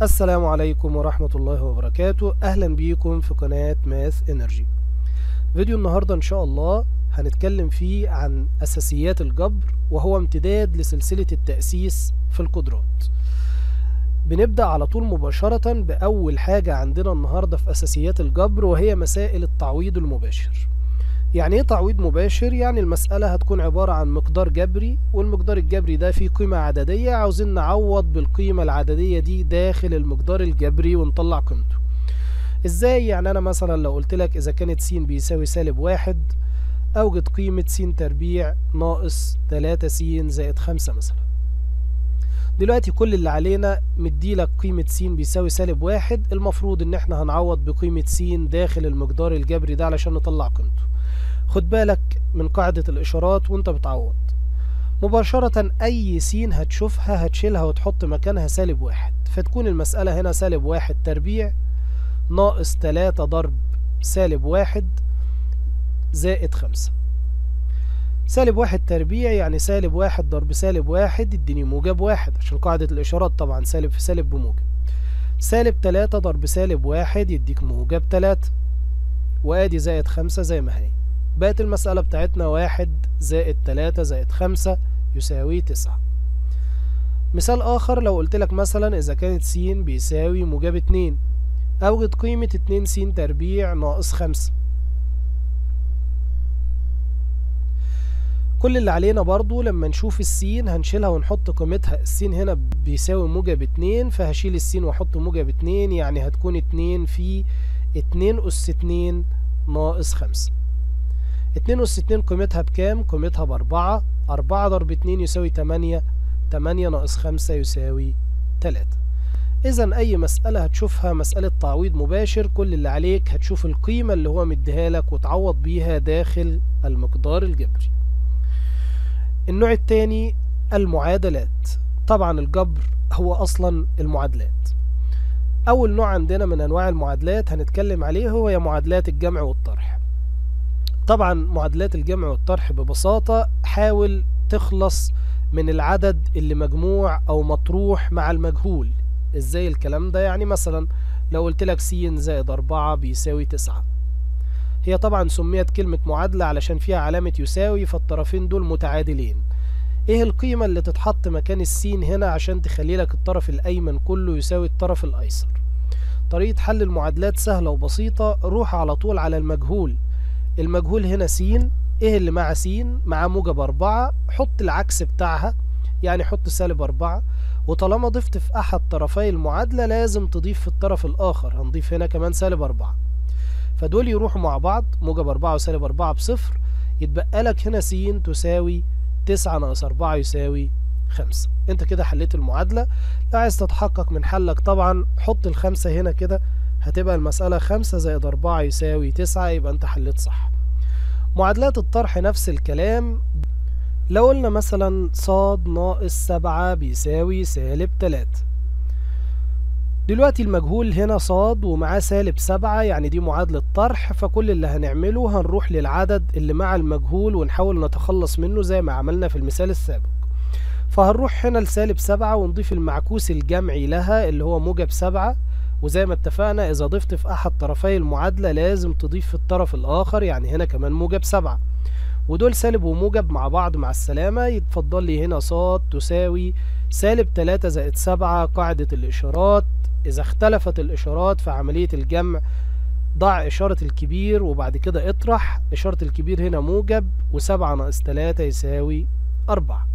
السلام عليكم ورحمة الله وبركاته أهلا بيكم في قناة ماث انرجي فيديو النهاردة إن شاء الله هنتكلم فيه عن أساسيات الجبر وهو امتداد لسلسلة التأسيس في القدرات بنبدأ على طول مباشرة بأول حاجة عندنا النهاردة في أساسيات الجبر وهي مسائل التعويض المباشر يعني ايه تعويض مباشر يعني المسألة هتكون عبارة عن مقدار جبري والمقدار الجبري ده فيه قيمة عددية عاوزين نعوض بالقيمة العددية دي داخل المقدار الجبري ونطلع قيمته ازاي يعني انا مثلا لو قلت لك اذا كانت س بيساوي سالب واحد اوجد قيمة س تربيع ناقص تلاتة س زائد خمسة مثلا دلوقتي كل اللي علينا مديلك قيمة س بيساوي سالب واحد المفروض ان احنا هنعوض بقيمة س داخل المقدار الجبري ده علشان نطلع قيمته خد بالك من قاعدة الإشارات وانت بتعوض مباشرة أي س هتشوفها هتشيلها وتحط مكانها سالب واحد فتكون المسألة هنا سالب واحد تربيع ناقص تلاتة ضرب سالب واحد زائد خمسة سالب واحد تربيع يعني سالب واحد ضرب سالب واحد يديني موجب واحد عشان قاعدة الإشارات طبعا سالب في سالب بموجب سالب تلاتة ضرب سالب واحد يديك موجب تلاتة وادي زائد خمسة زي ما هي بقت المسألة بتاعتنا واحد زائد تلاتة زائد خمسة يساوي تسعة مثال آخر لو قلت لك مثلا إذا كانت س بيساوي موجب اتنين أوجد قيمة اتنين س تربيع ناقص خمسة كل اللي علينا برضو لما نشوف السين هنشيلها ونحط قيمتها السين هنا بيساوي موجب اتنين فهشيل السين واحط موجب اتنين يعني هتكون اتنين في اتنين أس اتنين ناقص خمسة اتنين أس اتنين قيمتها بكام؟ قيمتها بأربعة أربعة ضرب اتنين يساوي تمانية تمانية ناقص خمسة يساوي تلاتة إذا أي مسألة هتشوفها مسألة تعويض مباشر كل اللي عليك هتشوف القيمة اللي هو مديها لك وتعوض بيها داخل المقدار الجبري النوع التاني المعادلات طبعا الجبر هو أصلا المعادلات أول نوع عندنا من أنواع المعادلات هنتكلم عليه هو يا معادلات الجمع والطرح طبعا معادلات الجمع والطرح ببساطة حاول تخلص من العدد اللي مجموع أو مطروح مع المجهول ازاي الكلام ده يعني مثلا لو قلت لك س زائد أربعة بيساوي تسعة هي طبعا سميت كلمة معادلة علشان فيها علامة يساوي فالطرفين دول متعادلين ايه القيمة اللي تتحط مكان السين هنا عشان تخلي لك الطرف الأيمن كله يساوي الطرف الأيسر طريقة حل المعادلات سهلة وبسيطة روح على طول على المجهول المجهول هنا س ايه اللي مع س مع موجب أربعة حط العكس بتاعها يعني حط سالب أربعة وطالما ضفت في أحد طرفي المعادلة لازم تضيف في الطرف الآخر هنضيف هنا كمان سالب أربعة فدول يروحوا مع بعض موجب أربعة وسالب أربعة بصفر يتبقى لك هنا س تساوي تسعة ناقص أربعة يساوي خمسة انت كده حليت المعادلة لو عايز تتحقق من حلك طبعا حط الخمسة هنا كده هتبقى المسألة خمسة زائد أربعة يساوي تسعة يبقى انت حليت صح معادلات الطرح نفس الكلام لو قلنا مثلا صاد ناقص سبعة بيساوي سالب تلاتة دلوقتي المجهول هنا صاد ومعاه سالب سبعة يعني دي معادلة طرح فكل اللي هنعمله هنروح للعدد اللي مع المجهول ونحاول نتخلص منه زي ما عملنا في المثال السابق فهنروح هنا لسالب سبعة ونضيف المعكوس الجمعي لها اللي هو موجب سبعة وزي ما اتفقنا إذا ضفت في أحد طرفي المعادلة لازم تضيف في الطرف الآخر يعني هنا كمان موجب سبعة ودول سالب وموجب مع بعض مع السلامة يتفضل لي هنا صاد تساوي سالب تلاتة زائد سبعة قاعدة الإشارات إذا اختلفت الإشارات في عملية الجمع ضع إشارة الكبير وبعد كده اطرح إشارة الكبير هنا موجب وسبعة ناقص تلاتة يساوي أربعة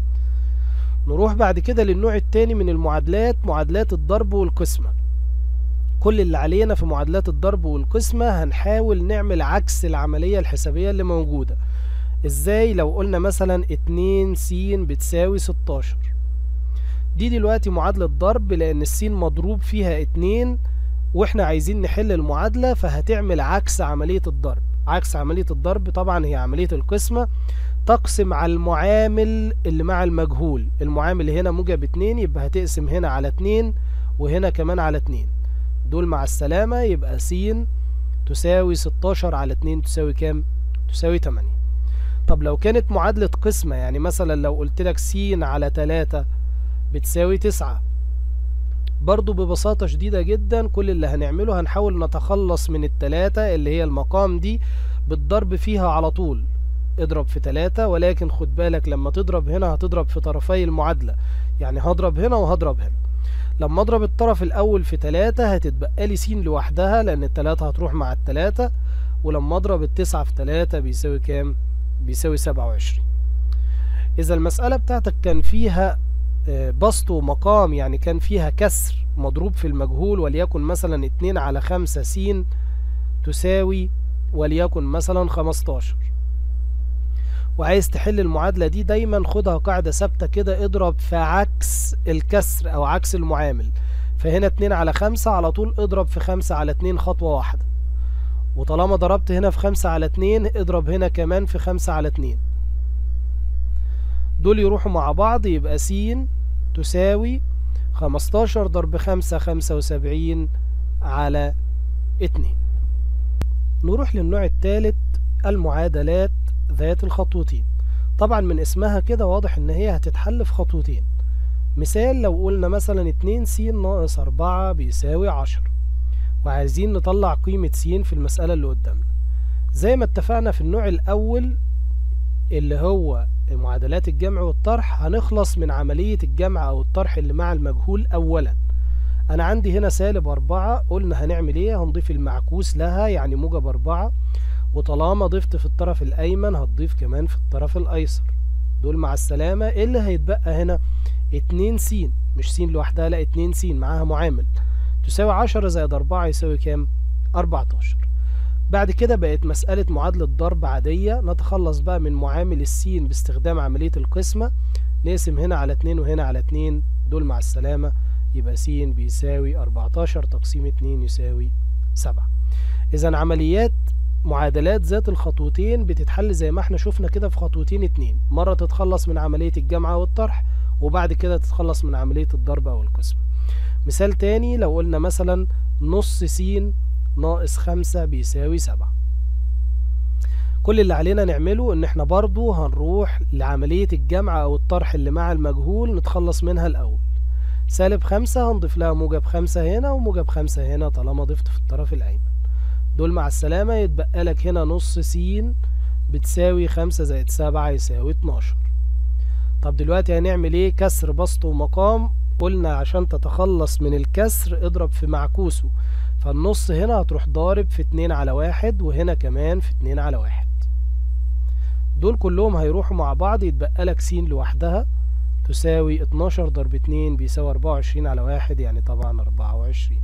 نروح بعد كده للنوع التاني من المعادلات معادلات الضرب والقسمة كل اللي علينا في معادلات الضرب والقسمة هنحاول نعمل عكس العملية الحسابية اللي موجودة ازاي لو قلنا مثلا اتنين س بتساوي ستاشر دي دلوقتي معادلة ضرب لأن السين مضروب فيها اتنين واحنا عايزين نحل المعادلة فهتعمل عكس عملية الضرب عكس عملية الضرب طبعا هي عملية القسمة تقسم على المعامل اللي مع المجهول المعامل هنا موجب اتنين يبقى هتقسم هنا على اتنين وهنا كمان على اتنين دول مع السلامة يبقى س تساوي ستاشر على اتنين تساوي كام؟ تساوي تمانية طب لو كانت معادلة قسمة يعني مثلا لو قلت لك س على تلاتة بتساوي تسعة برضو ببساطة شديدة جدا كل اللي هنعمله هنحاول نتخلص من التلاتة اللي هي المقام دي بالضرب فيها على طول اضرب في تلاتة ولكن خد بالك لما تضرب هنا هتضرب في طرفي المعادلة يعني هضرب هنا وهضرب هنا لما اضرب الطرف الاول في تلاتة هتتبقى لي س لوحدها لان التلاتة هتروح مع التلاتة ولما اضرب التسعة في تلاتة بيساوي كام بيساوي سبعة وعشرين اذا المسألة بتاعتك كان فيها بسط ومقام يعني كان فيها كسر مضروب في المجهول وليكن مثلا اتنين على خمسة س تساوي وليكن مثلا خمستاشر وعايز تحل المعادلة دي دايما خدها قاعدة ثابتة كده اضرب في عكس الكسر او عكس المعامل فهنا اتنين على خمسة على طول اضرب في خمسة على اتنين خطوة واحدة وطالما ضربت هنا في خمسة على اتنين اضرب هنا كمان في خمسة على اتنين دول يروحوا مع بعض يبقى س تساوي خمستاشر ضرب خمسة خمسة وسبعين على اتنين نروح للنوع الثالث المعادلات ذات الخطوتين طبعا من اسمها كده واضح ان هي هتتحل في خطوتين مثال لو قلنا مثلا اتنين س ناقص أربعة بيساوي عشرة وعايزين نطلع قيمة س في المسألة اللي قدامنا زي ما اتفقنا في النوع الأول اللي هو معادلات الجمع والطرح هنخلص من عملية الجمع أو الطرح اللي مع المجهول أولا أنا عندي هنا سالب أربعة قلنا هنعمل إيه هنضيف المعكوس لها يعني موجب أربعة وطالما ضفت في الطرف الأيمن هتضيف كمان في الطرف الأيسر دول مع السلامة إيه اللي هيتبقى هنا اتنين س مش س لوحدها لا اتنين س معاها معامل تساوي عشرة زائد أربعة يساوي كام؟ أربعتاشر بعد كده بقت مسألة معادلة ضرب عادية نتخلص بقى من معامل السين باستخدام عملية القسمة نقسم هنا على اتنين وهنا على اتنين دول مع السلامة يبقى س بيساوي أربعتاشر تقسيم اتنين يساوي سبعة إذا عمليات معادلات ذات الخطوتين بتتحل زي ما احنا شفنا كده في خطوتين اتنين مرة تتخلص من عملية الجمع والطرح وبعد كده تتخلص من عملية الضرب أو القسمة مثال تاني لو قلنا مثلا نص س ناقص خمسة بيساوي سبعة كل اللي علينا نعمله ان احنا برضو هنروح لعملية الجمع او الطرح اللي مع المجهول نتخلص منها الاول سالب خمسة هنضيف لها موجب خمسة هنا وموجب خمسة هنا طالما ضفت في الطرف الايمن دول مع السلامة يتبقى لك هنا نص س بتساوي خمسة زائد سبعة يساوي اتناشر طب دلوقتي هنعمل ايه كسر بسط ومقام قلنا عشان تتخلص من الكسر اضرب في معكوسه فالنص هنا هتروح ضارب في اتنين على واحد وهنا كمان في اتنين على واحد دول كلهم هيروحوا مع بعض يتبقى لك س لوحدها تساوي اتناشر ضرب اتنين بيساوي أربعة وعشرين على واحد يعني طبعا أربعة وعشرين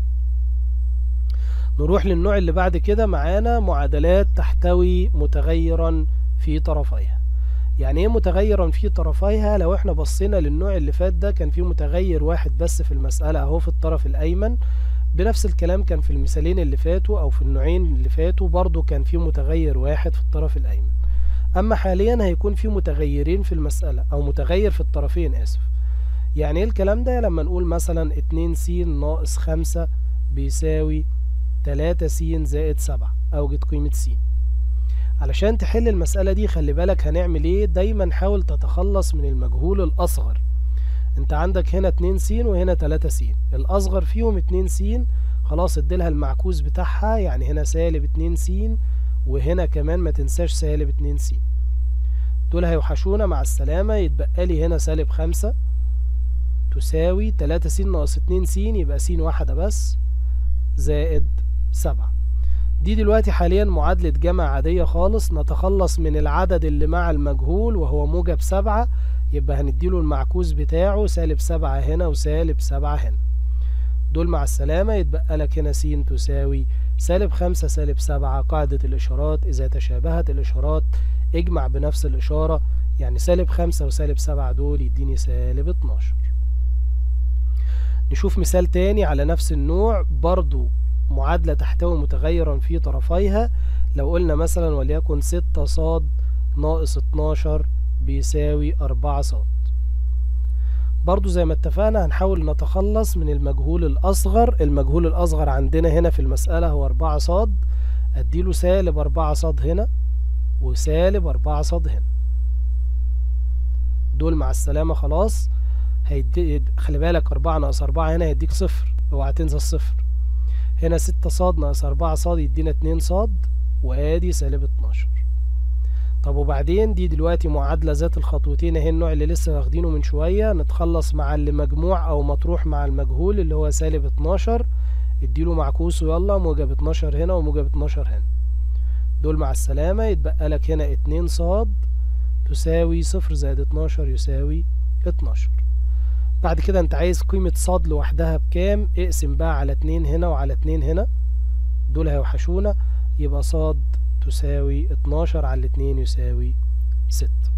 نروح للنوع اللي بعد كده معانا معادلات تحتوي متغيرا في طرفيها يعني ايه متغيرا في طرفيها لو احنا بصينا للنوع اللي فات ده كان فيه متغير واحد بس في المسألة اهو في الطرف الايمن بنفس الكلام كان في المثالين اللي فاتوا او في النوعين اللي فاتوا برضو كان فيه متغير واحد في الطرف الايمن اما حاليا هيكون فيه متغيرين في المسألة او متغير في الطرفين اسف يعني ايه الكلام ده لما نقول مثلا اتنين س ناقص خمسة بيساوي تلاتة س زائد سبعة اوجد قيمة س علشان تحل المسألة دي خلي بالك هنعمل ايه دايما حاول تتخلص من المجهول الاصغر انت عندك هنا اتنين س وهنا تلاتة س الاصغر فيهم اتنين س خلاص اديلها المعكوس بتاعها يعني هنا سالب اتنين س وهنا كمان ما تنساش سالب اتنين س دول هيوحشونا مع السلامة يتبقى لي هنا سالب خمسة تساوي تلاتة س ناقص اتنين س يبقى س واحدة بس زائد سبعة دي دلوقتي حاليا معادلة جمع عادية خالص نتخلص من العدد اللي مع المجهول وهو موجب سبعة يبقى هنديله المعكوس بتاعه سالب سبعة هنا وسالب سبعة هنا دول مع السلامة يتبقى لك هنا س تساوي سالب خمسة سالب سبعة قاعدة الإشارات إذا تشابهت الإشارات اجمع بنفس الإشارة يعني سالب خمسة وسالب سبعة دول يديني سالب اتناشر نشوف مثال تاني على نفس النوع برضو معادلة تحتوي متغيرا في طرفيها لو قلنا مثلا وليكن ستة صاد ناقص اتناشر بيساوي أربعة صاد برضو زي ما اتفقنا هنحاول نتخلص من المجهول الأصغر المجهول الأصغر عندنا هنا في المسألة هو أربعة صاد أديله سالب أربعة صاد هنا وسالب أربعة صاد هنا دول مع السلامة خلاص هيدي خلي بالك أربعة ناقص أربعة هنا هيديك صفر اوعى تنسى الصفر هنا ستة صاد ناقص أربعة صاد يدينا اتنين صاد وادي سالب اتناشر طب وبعدين دي دلوقتي معادلة ذات الخطوتين اهي النوع اللي لسه واخدينه من شوية نتخلص مع اللي مجموع أو مطروح مع المجهول اللي هو سالب اتناشر اديله معكوس ويلا موجب اتناشر هنا وموجب اتناشر هنا دول مع السلامة يتبقى لك هنا اتنين صاد تساوي صفر زائد اتناشر يساوي اتناشر بعد كده انت عايز قيمة صاد لوحدها بكام اقسم بقى على اتنين هنا وعلى اتنين هنا دول هيوحشونا يبقى صاد تساوي اتناشر على الاتنين يساوي ستة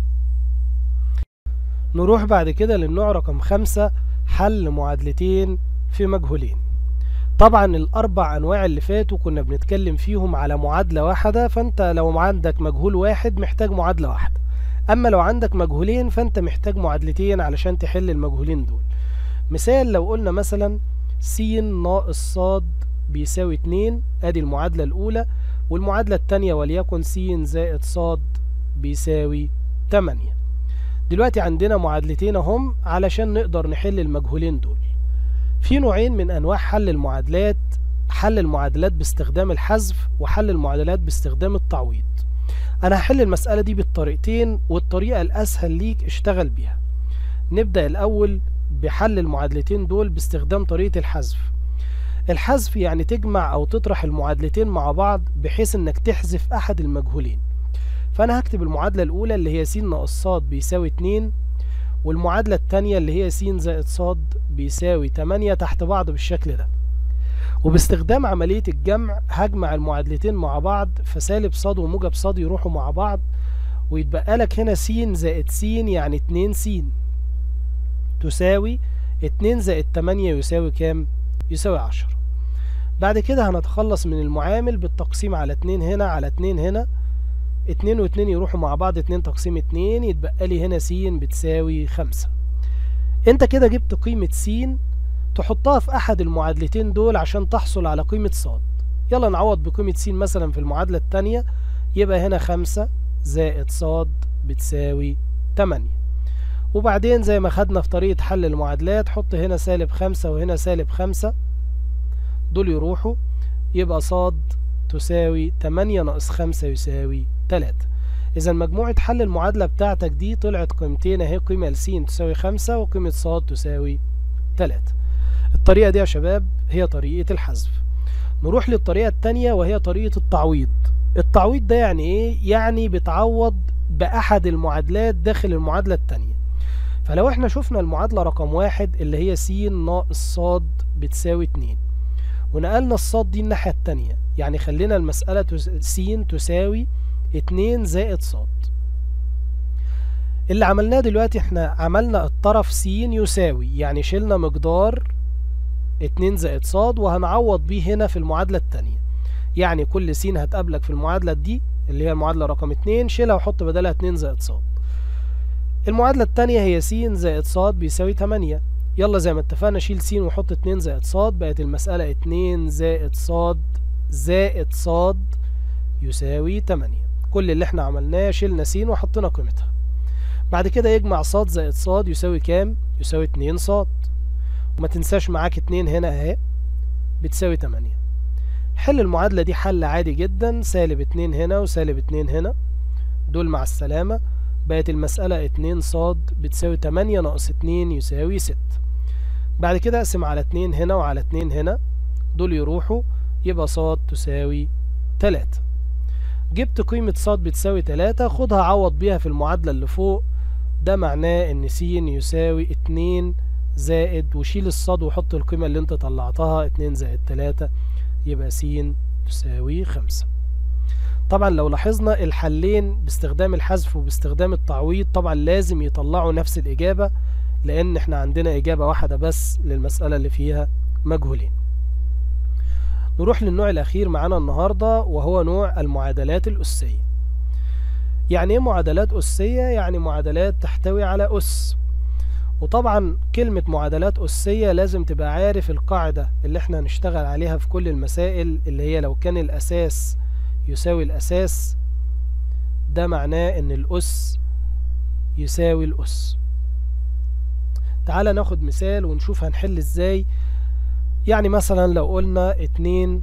نروح بعد كده للنوع رقم خمسة حل معادلتين في مجهولين طبعا الاربع انواع اللي فاتوا كنا بنتكلم فيهم على معادلة واحدة فانت لو عندك مجهول واحد محتاج معادلة واحدة اما لو عندك مجهولين فانت محتاج معادلتين علشان تحل المجهولين دول مثال لو قلنا مثلا س ناقص ص بيساوي اتنين ادي المعادلة الاولى والمعادلة التانية وليكن س زائد ص بيساوي تمانية دلوقتي عندنا معادلتين اهم علشان نقدر نحل المجهولين دول في نوعين من انواع حل المعادلات حل المعادلات باستخدام الحذف وحل المعادلات باستخدام التعويض انا هحل المسألة دي بالطريقتين والطريقة الاسهل ليك اشتغل بيها نبدأ الاول بحل المعادلتين دول باستخدام طريقة الحذف الحذف يعني تجمع او تطرح المعادلتين مع بعض بحيث انك تحذف احد المجهولين فانا هكتب المعادلة الاولى اللي هي س ناقص ص بيساوي 2 والمعادلة التانية اللي هي س زائد ص بيساوي 8 تحت بعض بالشكل ده وباستخدام عملية الجمع هجمع المعادلتين مع بعض فسالب ص وموجب ص يروحوا مع بعض ويتبقى لك هنا س زائد س يعني 2 س تساوي 2 زائد 8 يساوي كام؟ يساوي 10 بعد كده هنتخلص من المعامل بالتقسيم على 2 هنا على 2 هنا 2 و2 يروحوا مع بعض 2 تقسيم 2 يتبقى لي هنا س بتساوي 5 انت كده جبت قيمة س تحطها في احد المعادلتين دول عشان تحصل على قيمة ص يلا نعوض بقيمة س مثلا في المعادلة التانية يبقى هنا 5 زائد ص بتساوي 8 وبعدين زي ما خدنا في طريقة حل المعادلات حط هنا سالب خمسة وهنا سالب خمسة دول يروحوا يبقى ص تساوي تمانية ناقص خمسة يساوي تلاتة إذا مجموعة حل المعادلة بتاعتك دي طلعت قيمتين أهي قيمة ل س تساوي خمسة وقيمة ص تساوي تلاتة الطريقة دي يا شباب هي طريقة الحذف نروح للطريقة التانية وهي طريقة التعويض التعويض ده يعني ايه؟ يعني بتعوض بأحد المعادلات داخل المعادلة التانية فلو احنا شفنا المعادلة رقم واحد اللي هي س ناقص ص بتساوي اتنين ونقلنا الصاد دي الناحية التانية يعني خلينا المسألة س تساوي اتنين زائد ص اللي عملناه دلوقتي احنا عملنا الطرف س يساوي يعني شلنا مقدار اتنين زائد ص وهنعوض بيه هنا في المعادلة التانية يعني كل س هتقابلك في المعادلة دي اللي هي المعادلة رقم اتنين شيلها وحط بدلها اتنين زائد ص المعادلة التانية هي س زائد ص بيساوي تمانية يلا زي ما اتفقنا شيل س وحط اتنين زائد ص بقت المسألة اتنين زائد ص زائد ص يساوي تمانية كل اللي احنا عملناه شلنا س وحطينا قيمتها بعد كده يجمع ص زائد ص يساوي كام؟ يساوي اتنين ص وما تنساش معاك اتنين هنا اهي بتساوي تمانية حل المعادلة دي حل عادي جدا سالب اتنين هنا وسالب اتنين هنا دول مع السلامة بقت المسألة اتنين ص بتساوي تمانية ناقص اتنين يساوي ست بعد كده اقسم على اتنين هنا وعلى اتنين هنا دول يروحوا يبقى ص تساوي تلاتة جبت قيمة ص بتساوي تلاتة خدها عوض بيها في المعادلة اللي فوق ده معناه ان س يساوي اتنين زائد وشيل الصاد وحط القيمة اللي انت طلعتها اتنين زائد تلاتة يبقى س تساوي خمسة طبعا لو لاحظنا الحلين باستخدام الحذف وباستخدام التعويض طبعا لازم يطلعوا نفس الإجابة لأن احنا عندنا إجابة واحدة بس للمسألة اللي فيها مجهولين نروح للنوع الأخير معانا النهاردة وهو نوع المعادلات الأسية يعني ايه معادلات أسية؟ يعني معادلات تحتوي على أس وطبعا كلمة معادلات أسية لازم تبقى عارف القاعدة اللي احنا هنشتغل عليها في كل المسائل اللي هي لو كان الأساس يساوي الأساس ده معناه إن الأس يساوي الأس تعالى ناخد مثال ونشوف هنحل ازاي يعني مثلا لو قلنا اتنين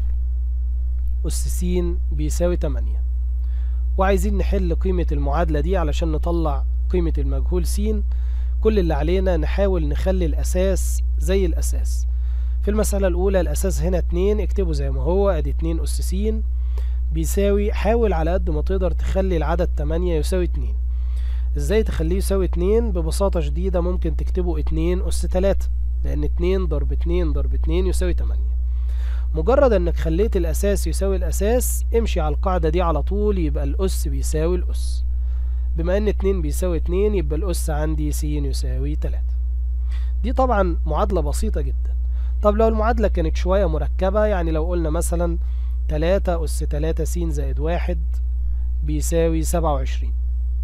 أس س بيساوي تمانية وعايزين نحل قيمة المعادلة دي علشان نطلع قيمة المجهول س كل اللي علينا نحاول نخلي الأساس زي الأساس في المسألة الأولى الأساس هنا اتنين اكتبه زي ما هو ادي اتنين أس س بيساوي حاول على قد ما تقدر تخلي العدد تمانية يساوي اتنين ازاي تخليه يساوي اتنين ببساطة شديدة ممكن تكتبه اتنين أس تلاتة لأن اتنين ضرب اتنين ضرب اتنين يساوي تمانية مجرد انك خليت الأساس يساوي الأساس امشي على القاعدة دي على طول يبقى الأس بيساوي الأس بما ان اتنين بيساوي اتنين يبقى الأس عندي س يساوي تلاتة دي طبعا معادلة بسيطة جدا طب لو المعادلة كانت شوية مركبة يعني لو قلنا مثلا تلاتة أس تلاتة س زائد واحد بيساوي سبعة وعشرين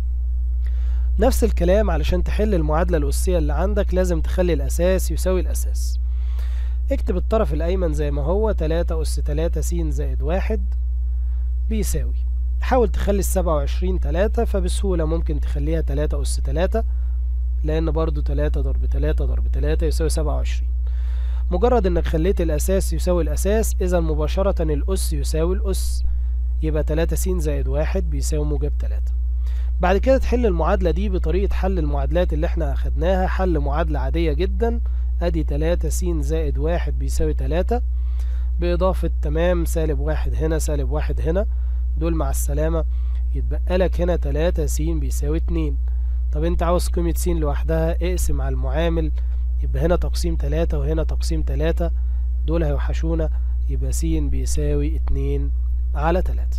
نفس الكلام علشان تحل المعادلة الأسية اللي عندك لازم تخلي الأساس يساوي الأساس اكتب الطرف الأيمن زي ما هو تلاتة أس تلاتة س زائد واحد بيساوي حاول تخلي السبعة وعشرين تلاتة فبسهولة ممكن تخليها تلاتة أس تلاتة لأن برضو تلاتة ضرب تلاتة ضرب تلاتة يساوي سبعة وعشرين مجرد انك خليت الأساس يساوي الأساس إذا مباشرة الأس يساوي الأس يبقى تلاتة س زائد واحد بيساوي موجب تلاتة بعد كده تحل المعادلة دي بطريقة حل المعادلات اللي احنا أخدناها حل معادلة عادية جدا أدي تلاتة س زائد واحد بيساوي تلاتة بإضافة تمام سالب واحد هنا سالب واحد هنا دول مع السلامة يتبقى لك هنا تلاتة س بيساوي اتنين طب انت عاوز قيمة س لوحدها اقسم على المعامل يبقى هنا تقسيم تلاتة وهنا تقسيم تلاتة دول هيوحشونا يبقى س بيساوي اتنين على تلاتة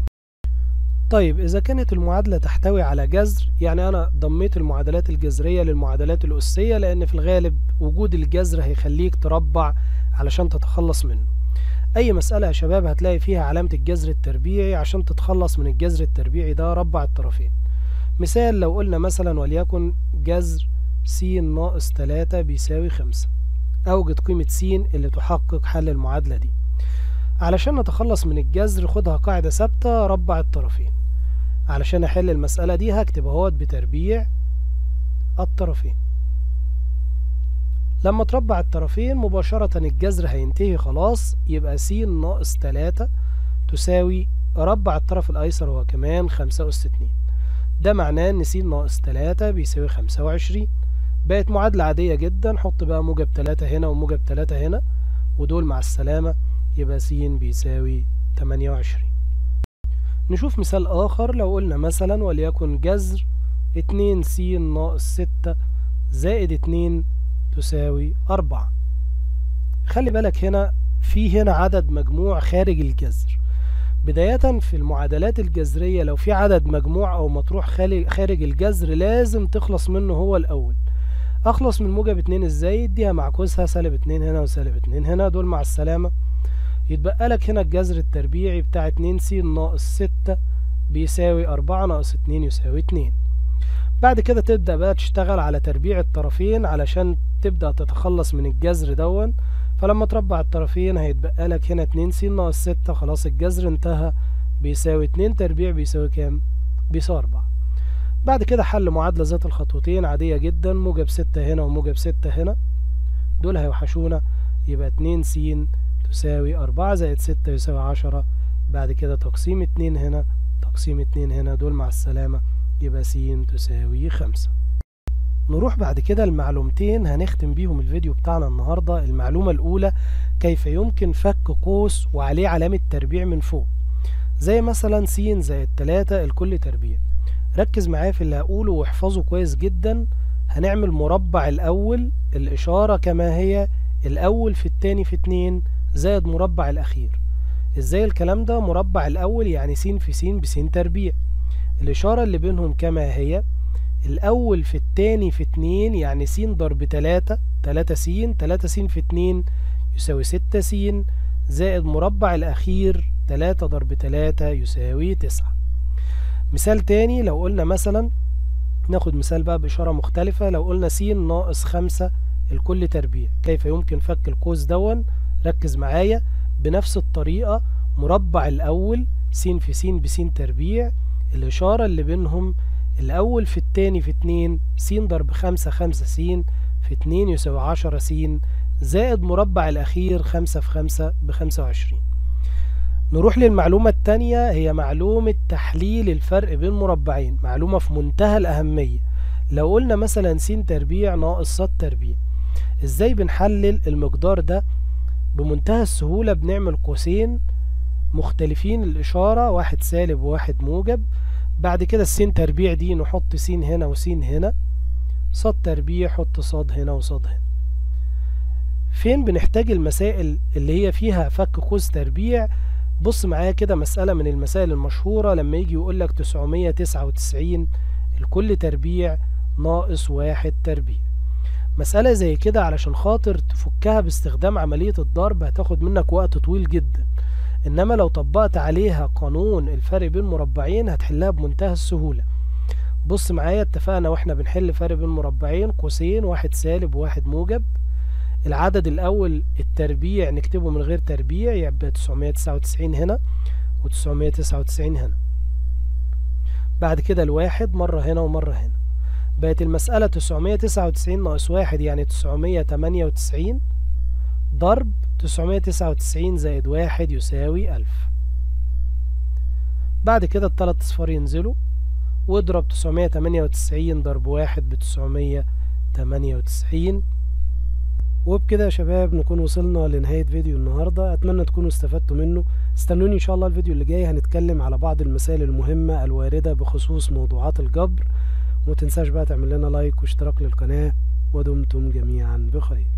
طيب إذا كانت المعادلة تحتوي على جذر يعني أنا ضميت المعادلات الجذرية للمعادلات الأسية لأن في الغالب وجود الجذر هيخليك تربع علشان تتخلص منه أي مسألة يا شباب هتلاقي فيها علامة الجذر التربيعي عشان تتخلص من الجذر التربيعي ده ربع الطرفين مثال لو قلنا مثلا وليكن جذر س ناقص تلاتة بيساوي خمسة أوجد قيمة س اللي تحقق حل المعادلة دي علشان نتخلص من الجذر خدها قاعدة ثابتة ربع الطرفين علشان أحل المسألة دي هكتب اهوت بتربيع الطرفين لما تربع الطرفين مباشرة الجذر هينتهي خلاص يبقى س ناقص تلاتة تساوي ربع الطرف الأيسر هو كمان خمسة أس اتنين ده معناه إن س ناقص تلاتة بيساوي خمسة وعشرين بقت معادلة عادية جدا حط بقى موجب تلاتة هنا وموجب تلاتة هنا ودول مع السلامة يبقى س بيساوي تمانية وعشرين نشوف مثال آخر لو قلنا مثلا وليكن جذر اتنين س ناقص ستة زائد اتنين تساوي أربعة خلي بالك هنا في هنا عدد مجموع خارج الجذر بداية في المعادلات الجذرية لو في عدد مجموع أو مطروح خارج الجذر لازم تخلص منه هو الأول أخلص من موجب اتنين ازاي اديها معكوسها سالب اتنين هنا وسالب اتنين هنا دول مع السلامة يتبقى لك هنا الجذر التربيعي بتاع اتنين س ناقص ستة بيساوي أربعة ناقص اتنين يساوي اتنين بعد كده تبدأ بقى تشتغل على تربيع الطرفين علشان تبدأ تتخلص من الجذر دون فلما تربع الطرفين هيتبقى لك هنا اتنين س ناقص ستة خلاص الجذر انتهى بيساوي اتنين تربيع بيساوي كام؟ بيساوي أربعة بعد كده حل معادلة ذات الخطوتين عادية جدا موجب ستة هنا وموجب ستة هنا دول هيوحشونا يبقى اتنين س تساوي أربعة زائد ستة يساوي عشرة بعد كده تقسيم اتنين هنا تقسيم اتنين هنا دول مع السلامة يبقى س تساوي خمسة نروح بعد كده المعلومتين هنختم بيهم الفيديو بتاعنا النهاردة المعلومة الأولى كيف يمكن فك قوس وعليه علامة تربيع من فوق زي مثلا س زائد تلاتة الكل تربيع ركز معايا في اللي هقوله واحفظه كويس جدا هنعمل مربع الأول الإشارة كما هي الأول في التاني في اتنين زائد مربع الأخير ازاي الكلام ده مربع الأول يعني س في س بس تربيع الإشارة اللي بينهم كما هي الأول في التاني في اتنين يعني س ضرب تلاتة تلاتة س تلاتة س في اتنين يساوي ستة س زائد مربع الأخير تلاتة ضرب تلاتة يساوي تسعة مثال تاني لو قلنا مثلا ناخد مثال بقى بإشارة مختلفة لو قلنا س ناقص خمسة الكل تربيع كيف يمكن فك القوس دون ركز معايا بنفس الطريقة مربع الأول س في س بس تربيع الإشارة اللي بينهم الأول في التاني في اتنين س ضرب خمسة خمسة س في اتنين يساوي عشرة س زائد مربع الأخير خمسة في خمسة بخمسة وعشرين نروح للمعلومة التانية هي معلومة تحليل الفرق بين مربعين معلومة في منتهى الأهمية لو قلنا مثلا س تربيع ناقص ص تربيع ازاي بنحلل المقدار ده بمنتهى السهولة بنعمل قوسين مختلفين الإشارة واحد سالب وواحد موجب بعد كده السين تربيع دي نحط س هنا وس هنا صاد تربيع حط صاد هنا وصاد هنا فين بنحتاج المسائل اللي هي فيها فك قوس تربيع بص معايا كده مسألة من المسائل المشهورة لما يجي يقول لك 999 الكل تربيع ناقص واحد تربيع مسألة زي كده علشان خاطر تفكها باستخدام عملية الضرب هتاخد منك وقت طويل جدا انما لو طبقت عليها قانون الفرق بين مربعين هتحلها بمنتهى السهولة بص معايا اتفقنا واحنا بنحل فرق بين مربعين قوسين واحد سالب وواحد موجب العدد الاول التربيع نكتبه من غير تربيع يبقى 999 هنا و999 هنا بعد كده الواحد مرة هنا ومرة هنا بقت المسألة 999 ناقص واحد يعني 998 ضرب 999 زائد واحد يساوي ألف بعد كده التلات اصفار ينزلوا واضرب 998 ضرب واحد بتسعمية تمانية وتسعين وبكده يا شباب نكون وصلنا لنهاية فيديو النهاردة أتمنى تكونوا استفدتوا منه استنوني إن شاء الله الفيديو اللي جاي هنتكلم على بعض المسائل المهمة الواردة بخصوص موضوعات الجبر ومتنساش بقى تعمل لنا لايك واشتراك للقناة ودمتم جميعا بخير